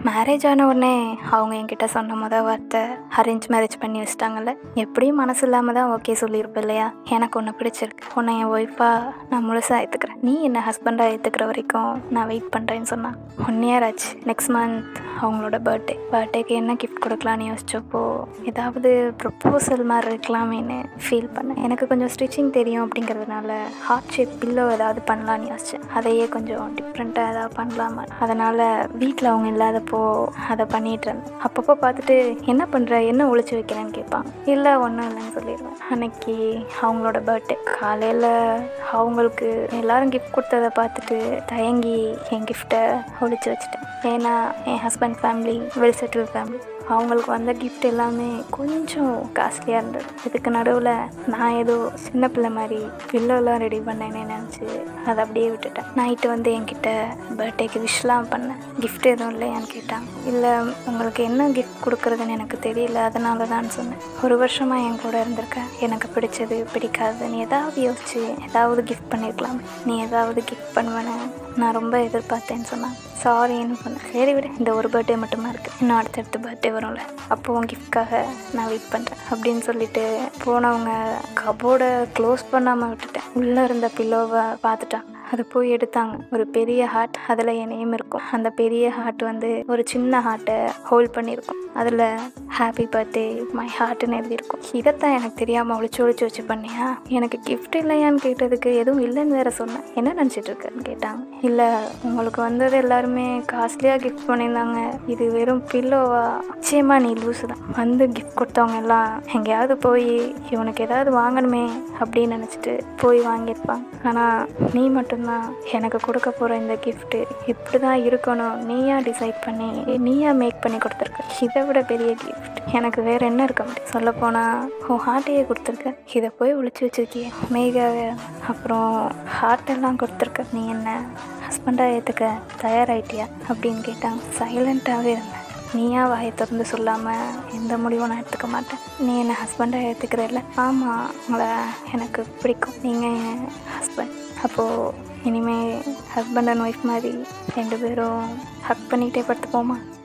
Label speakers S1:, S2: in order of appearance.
S1: marriage ஆன உடனே அவங்க என்கிட்ட சொன்ன முத வார்த்தை அரேஞ்ச் மேரேஜ் பண்ணி வச்சிட்டாங்கல்ல எப்படியும் மனசு இல்லாமல் தான் ஓகே சொல்லியிருப்பேன் இல்லையா எனக்கு ஒன்று பிடிச்சிருக்கு உன்னை என் ஒய்ஃபாக நான் முழுசாக ஏற்றுக்கிறேன் நீ என்ன ஹஸ்பண்டாக ஏற்றுக்கிற வரைக்கும் நான் வெயிட் பண்ணுறேன்னு சொன்னான் ஒன் இயர் ஆச்சு நெக்ஸ்ட் மந்த் அவங்களோட பர்த்டே பர்த்டேக்கு என்ன கிஃப்ட் கொடுக்கலான்னு யோசிச்சப்போ ஏதாவது ப்ரொப்போசல் மாதிரி இருக்கலாமேன்னு ஃபீல் பண்ணேன் எனக்கு கொஞ்சம் ஸ்டிச்சிங் தெரியும் அப்படிங்கிறதுனால ஹார்ட் ஷேப் பில்லோ ஏதாவது பண்ணலான்னு யோசிச்சேன் அதையே கொஞ்சம் டிஃப்ரெண்ட்டாக ஏதாவது பண்ணலாமா அதனால் வீட்டில் அவங்க இல்லாதப்போ அதை பண்ணிட்டு இருந்தேன் அப்பப்போ பார்த்துட்டு என்ன பண்ணுற என்ன ஒழிச்சு வைக்கிறேன்னு கேட்பாங்க இல்லை ஒன்றும் இல்லைன்னு சொல்லிடுவேன் அன்னைக்கு அவங்களோட பர்த்டே காலையில் அவங்களுக்கு எல்லாரும் கிஃப்ட் கொடுத்ததை பார்த்துட்டு தயங்கி என் கிஃப்ட்டை ஒழிச்சு வச்சுட்டேன் ஏன்னா என் husband family well settle family அவங்களுக்கு வந்த கிஃப்ட் எல்லாமே கொஞ்சம் காஸ்ட்லியாக இருந்தது இதுக்கு நடுவில் நான் ஏதோ சின்ன பிள்ளை மாதிரி பில்லோலாம் ரெடி பண்ணேன்னு நினச்சி அதை அப்படியே விட்டுட்டேன் நைட்டு வந்து என்கிட்ட பர்த்டேக்கு விஷலாம் பண்ணேன் கிஃப்ட் எதுவும் இல்லையான்னு கேட்டாங்க இல்லை உங்களுக்கு என்ன கிஃப்ட் கொடுக்குறதுன்னு எனக்கு தெரியல அதனால தான் சொன்னேன் ஒரு வருஷமாக என் கூட இருந்திருக்கேன் எனக்கு பிடிச்சது பிடிக்காது நீ ஏதாவது யோசிச்சு ஏதாவது கிஃப்ட் பண்ணியிருக்கலாம் நீ ஏதாவது கிஃப்ட் பண்ணுவேன்னு நான் ரொம்ப எதிர்பார்த்தேன்னு சொன்னாங்க சாரின்னு சொன்னேன் சரி விட இந்த ஒரு பர்த்டே மட்டுமா இருக்குது இன்னும் அடுத்தடுத்த பர்த்டே வரும்ல அப்போ உன் கிஃப்ட்காக நான் வெயிட் பண்ணுறேன் அப்படின்னு சொல்லிட்டு போனவங்க கபோர்டை க்ளோஸ் பண்ணாமல் விட்டுட்டேன் உள்ளே இருந்த பில்லோவை பார்த்துட்டாங்க அதை போய் எடுத்தாங்க ஒரு பெரிய ஹார்ட் அதில் என் நேம் இருக்கும் அந்த பெரிய ஹார்ட் வந்து ஒரு சின்ன ஹார்ட்டை ஹோல்ட் பண்ணியிருக்கும் அதில் ஹாப்பி பர்த்டே மை ஹார்ட்னு எழுதியிருக்கும் இதைத்தான் எனக்கு தெரியாமல் ஒளிச்சு ஒளிச்சு வச்சு பண்ணியா எனக்கு கிஃப்ட் இல்லையான்னு கேட்டதுக்கு எதுவும் இல்லைன்னு வேற சொன்னேன் என்ன நினச்சிட்டு இருக்கேன்னு கேட்டாங்க இல்லை உங்களுக்கு வந்தது எல்லாருமே காஸ்ட்லியாக கிஃப்ட் பண்ணியிருந்தாங்க இது வெறும் பில்லோவா நிச்சயமாக நீ லூஸு தான் வந்து கிஃப்ட் கொடுத்தவங்க எல்லாம் எங்கேயாவது போய் இவனுக்கு ஏதாவது வாங்கணுமே அப்படின்னு நினச்சிட்டு போய் வாங்கியிருப்பாங்க ஆனால் நீ மட்டும்தான் எனக்கு கொடுக்க போகிற இந்த கிஃப்ட்டு இப்படி தான் இருக்கணும் நீயா டிசைட் பண்ணி நீயா மேக் பண்ணி கொடுத்துருக்க இதை விட பெரிய கிஃப்ட் எனக்கு வேற என்ன இருக்க முடியும் சொல்லப்போனால் உன் ஹார்ட்டையே கொடுத்துருக்க இதை போய் ஒளிச்சு வச்சிருக்கிய மேகாவை அப்புறம் ஹார்ட் எல்லாம் கொடுத்துருக்க நீ என்ன ஹஸ்பண்டாக ஏற்றுக்க தயாராகிட்டியா அப்படின்னு கேட்டாங்க சைலண்ட்டாகவே இருந்தேன் நீயா வாயை திறந்து சொல்லாமல் எந்த முடிவும் நான் எடுத்துக்க மாட்டேன் நீ என்னை ஹஸ்பண்டாக ஏற்றுக்கிறல்ல ஆமாம் உங்களை எனக்கு பிடிக்கும் நீங்கள் என் ஹஸ்பண்ட் அப்போது இனிமேல் ஹஸ்பண்ட் அண்ட் ஒய்ஃப் மாதிரி ரெண்டு பேரும் ஹக் பண்ணிக்கிட்டே படுத்துப்போமா